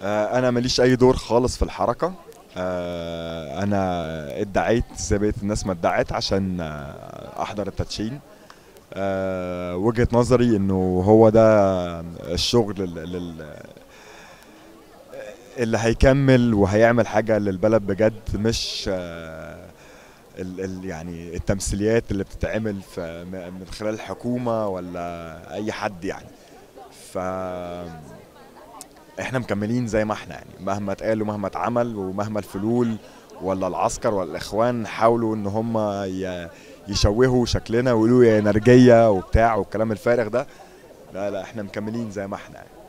آه، انا ماليش اي دور خالص في الحركه آه، انا ادعيت زي بقيه الناس ما ادعت عشان آه، احضر التدشين آه، وجهه نظري انه هو ده الشغل ال- ال- اللي هيكمل وهيعمل حاجه للبلد بجد مش آه، ال ال يعني التمثيليات اللي بتتعمل في م- من خلال الحكومه ولا اي حد يعني ف احنا مكملين زي ما احنا يعني مهما اتقال ومهما اتعمل ومهما الفلول ولا العسكر ولا الاخوان حاولوا ان هم ي- يشوهوا شكلنا ويقولوا يا نرجيه وبتاع والكلام الفارغ ده لا لا احنا مكملين زي ما احنا يعني